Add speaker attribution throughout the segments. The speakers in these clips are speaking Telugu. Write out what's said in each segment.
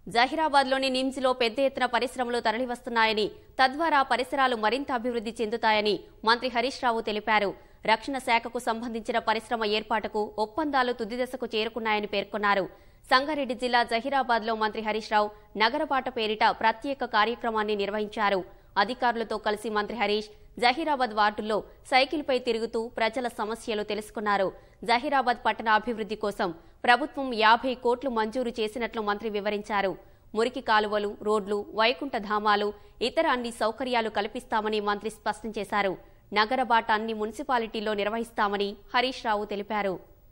Speaker 1: జహీరాబాద్లోని నిమ్స్లో పెద్ద ఎత్తున పరిశ్రమలు తరలివస్తున్నాయని తద్వారా పరిసరాలు మరింత అభివృద్ధి చెందుతాయని మంత్రి హరీష్ రావు తెలిపారు రక్షణ శాఖకు సంబంధించిన పరిశ్రమ ఏర్పాటుకు ఒప్పందాలు తుది దశకు చేరుకున్నాయని పేర్కొన్నారు సంగారెడ్డి జిల్లా జహీరాబాద్లో మంత్రి హరీష్ రావు నగరబాట పేరిట ప్రత్యేక కార్యక్రమాన్ని నిర్వహించారు అధికారులతో కలిసి మంత్రి హరీష్ జహీరాబాద్ వార్డుల్లో సైకిల్పై తిరుగుతూ ప్రజల సమస్యలు తెలుసుకున్నారు జహీరాబాద్ పట్టణ అభివృద్ధి కోసం ప్రభుత్వం యాభై కోట్లు మంజూరు చేసినట్లు మంత్రి వివరించారు మురికి కాలువలు రోడ్లు వైకుంఠ ధామాలు ఇతర అన్ని సౌకర్యాలు కల్పిస్తామని మంత్రి స్పష్టం చేశారు నగరబాట అన్ని మున్సిపాలిటీల్లో నిర్వహిస్తామని హరీష్ రావు తెలిపారు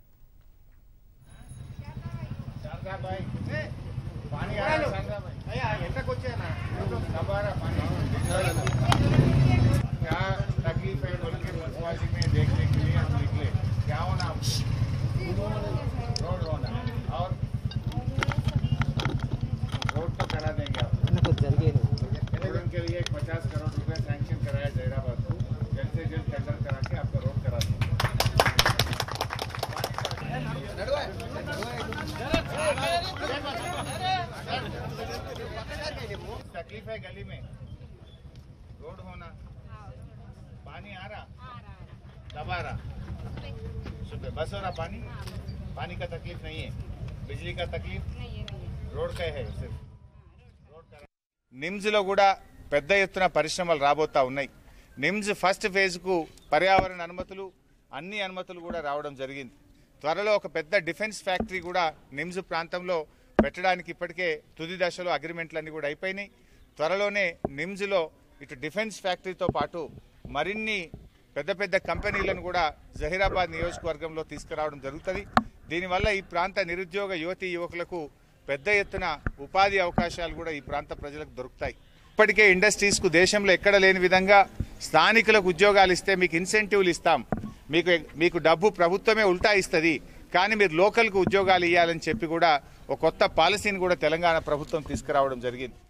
Speaker 2: शारदा भाई पानी आ रहा शारदा भाई भैया ఎంతకు వచ్చేనా दोबारा पानी क्या तकलीफ है बोल के मुंसिपालिटी में देखने के लिए हम निकले क्या होना रोड होना और रोड तो करा देंगे आप रोड के लिए पचास करोड़ रुपए सैंक्शन कराया जैराबाद को जल्द से जल्द टेंडर करा के आपका रोड करा देंगे तकलीफ है गली में रोड होना पानी आ रहा दबा रहा सुबह बस हो रहा पानी पानी का तकलीफ नहीं है बिजली का तकलीफ रोड का है सिर्फ रोड का నిమ్స్లో కూడా పెద్ద ఎత్తున పరిశ్రమలు రాబోతా ఉన్నాయి నిమ్స్ ఫస్ట్ ఫేజ్కు పర్యావరణ అనుమతులు అన్ని అనుమతులు కూడా రావడం జరిగింది త్వరలో ఒక పెద్ద డిఫెన్స్ ఫ్యాక్టరీ కూడా నిమ్స్ ప్రాంతంలో పెట్టడానికి ఇప్పటికే తుది దశలో అగ్రిమెంట్లన్నీ కూడా అయిపోయినాయి త్వరలోనే నిమ్స్లో ఇటు డిఫెన్స్ ఫ్యాక్టరీతో పాటు మరిన్ని పెద్ద పెద్ద కంపెనీలను కూడా జహీరాబాద్ నియోజకవర్గంలో తీసుకురావడం జరుగుతుంది దీనివల్ల ఈ ప్రాంత నిరుద్యోగ యువతీ యువకులకు పెద్ద ఎత్తున ఉపాధి అవకాశాలు కూడా ఈ ప్రాంత ప్రజలకు దొరుకుతాయి ఇప్పటికే ఇండస్ట్రీస్కు దేశంలో ఎక్కడ లేని విధంగా స్థానికులకు ఉద్యోగాలు ఇస్తే మీకు ఇన్సెంటివ్లు ఇస్తాం మీకు మీకు డబ్బు ప్రభుత్వమే ఉల్టా ఇస్తుంది కానీ మీరు లోకల్కు ఉద్యోగాలు ఇవ్వాలని చెప్పి కూడా ఒక కొత్త పాలసీని కూడా తెలంగాణ ప్రభుత్వం తీసుకురావడం జరిగింది